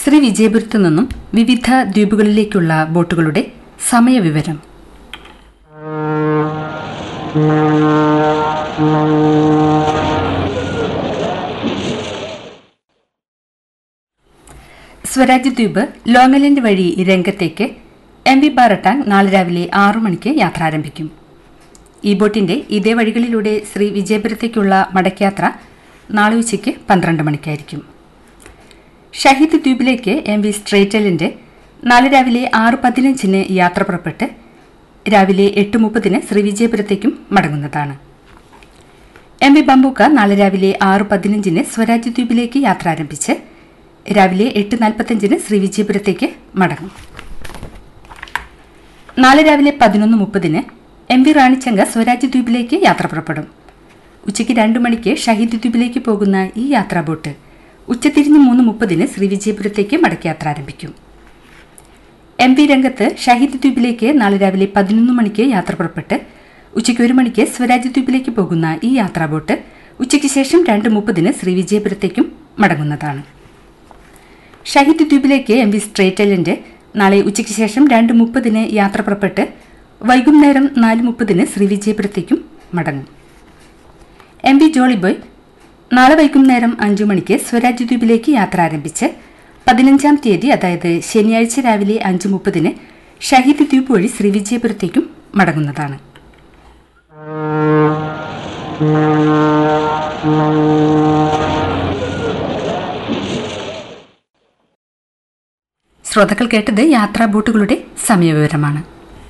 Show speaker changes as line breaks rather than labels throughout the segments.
ശ്രീ വിജയപുരത്തു നിന്നും വിവിധ ദ്വീപുകളിലേക്കുള്ള ബോട്ടുകളുടെ സമയവിവരം സ്വരാജ് ദ്വീപ് ലോങ്ങലൻഡ് വഴി രംഗത്തേക്ക് എം വി ബാറട്ടാങ് നാളെ രാവിലെ ആറു മണിക്ക് യാത്ര ആരംഭിക്കും ഈ ബോട്ടിന്റെ ഇതേ വഴികളിലൂടെ ശ്രീ വിജയപുരത്തേക്കുള്ള മടക്കയാത്ര നാളെ ഉച്ചയ്ക്ക് പന്ത്രണ്ട് മണിക്കായിരിക്കും ഷഹീദ് ദ്വീപിലേക്ക് എം വി സ്ട്രേറ്റലിന്റെ നാളെ രാവിലെ ആറ് പതിനഞ്ചിന് യാത്ര പുറപ്പെട്ട് രാവിലെ എട്ട് മുപ്പതിന് ശ്രീ വിജയപുരത്തേക്കും മടങ്ങുന്നതാണ് എം വി ബംബൂക്ക നാളെ രാവിലെ ആറ് പതിനഞ്ചിന് സ്വരാജ് ദ്വീപിലേക്ക് യാത്ര ആരംഭിച്ച് രാവിലെ എട്ട് നാൽപ്പത്തഞ്ചിന് ശ്രീ വിജയപുരത്തേക്ക് മടങ്ങും നാളെ രാവിലെ പതിനൊന്ന് മുപ്പതിന് എം വി റാണിച്ചങ്ക സ്വരാജ് ദ്വീപിലേക്ക് യാത്ര പുറപ്പെടും ഉച്ചയ്ക്ക് രണ്ടു മണിക്ക് ഷഹീദ് ദ്വീപിലേക്ക് പോകുന്ന ഈ യാത്രാ ബോട്ട് ഉച്ചതിരിഞ്ഞ് മൂന്ന് മുപ്പതിന് ശ്രീ വിജയപുരത്തേക്ക് മടക്കയാത്ര ആരംഭിക്കും എം വി രംഗത്ത് ഷഹീദ് ദ്വീപിലേക്ക് നാളെ രാവിലെ പതിനൊന്ന് മണിക്ക് യാത്ര പുറപ്പെട്ട് ഉച്ചയ്ക്ക് ഒരു മണിക്ക് സ്വരാജ് ദ്വീപിലേക്ക് പോകുന്ന ഈ യാത്രാ ബോട്ട് ഉച്ചയ്ക്ക് ശേഷം രണ്ട് മുപ്പതിന് ശ്രീ വിജയപുരത്തേക്കും മടങ്ങുന്നതാണ് ഷഹീദ് ദ്വീപിലേക്ക് എം വി സ്ട്രേറ്റലിന്റെ നാളെ ഉച്ചയ്ക്ക് ശേഷം രണ്ട് മുപ്പതിന് യാത്ര പുറപ്പെട്ട് വൈകുന്നേരം നാല് മുപ്പതിന് ശ്രീ വിജയപുരത്തേക്കും മടങ്ങും എം വി ജോളിബോയ് നാളെ വൈകുന്നേരം അഞ്ചു മണിക്ക് സ്വരാജ് ദ്വീപിലേക്ക് യാത്ര ആരംഭിച്ച് പതിനഞ്ചാം തീയതി അതായത് ശനിയാഴ്ച രാവിലെ അഞ്ച് മുപ്പതിന് ഷഹീദ് ദ്വീപ് വഴി ശ്രീ വിജയപുരത്തേക്കും മടങ്ങുന്നതാണ് ശ്രോതാക്കൾ കേട്ടത് യാത്രാ ബോട്ടുകളുടെ സമയവിവരമാണ്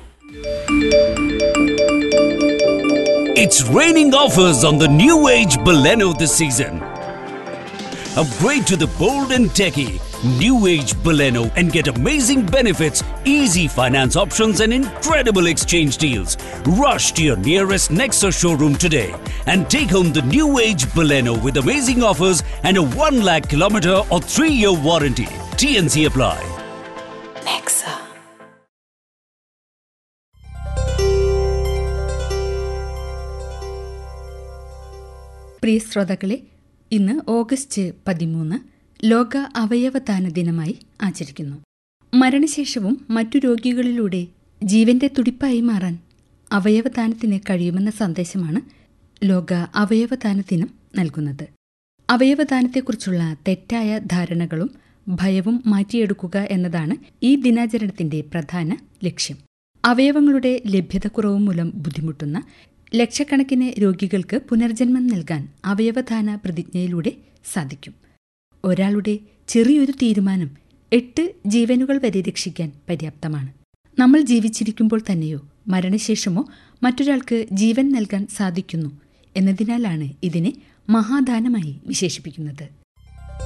It's raining offers on the new age Baleno this season. Upgrade to the bold and techy new age Baleno and get amazing benefits, easy finance options, and incredible exchange deals. Rush to your nearest Nexa showroom today and take home the new age Baleno with amazing offers and a 1 lakh kilometer or 3 year warranty. TNC apply.
Nexa.
പ്രിയ ശ്രോതാക്കളെ ഇന്ന് August പതിമൂന്ന് ലോക അവയവദാന ദിനമായി ആചരിക്കുന്നു മരണശേഷവും മറ്റു രോഗികളിലൂടെ ജീവന്റെ തുടിപ്പായി മാറാൻ അവയവദാനത്തിന് കഴിയുമെന്ന സന്ദേശമാണ് ലോക അവയവദാന ദിനം നൽകുന്നത് അവയവദാനത്തെക്കുറിച്ചുള്ള തെറ്റായ ധാരണകളും ഭയവും മാറ്റിയെടുക്കുക എന്നതാണ് ഈ ദിനാചരണത്തിന്റെ പ്രധാന ലക്ഷ്യം അവയവങ്ങളുടെ ലഭ്യതക്കുറവ് മൂലം ബുദ്ധിമുട്ടുന്ന ലക്ഷക്കണക്കിന് രോഗികൾക്ക് പുനർജന്മം നൽകാൻ അവയവദാന പ്രതിജ്ഞയിലൂടെ സാധിക്കും ഒരാളുടെ ചെറിയൊരു തീരുമാനം എട്ട് ജീവനുകൾ വരെ രക്ഷിക്കാൻ പര്യാപ്തമാണ് നമ്മൾ ജീവിച്ചിരിക്കുമ്പോൾ തന്നെയോ മരണശേഷമോ മറ്റൊരാൾക്ക് ജീവൻ നൽകാൻ സാധിക്കുന്നു എന്നതിനാലാണ് ഇതിനെ മഹാദാനമായി വിശേഷിപ്പിക്കുന്നത്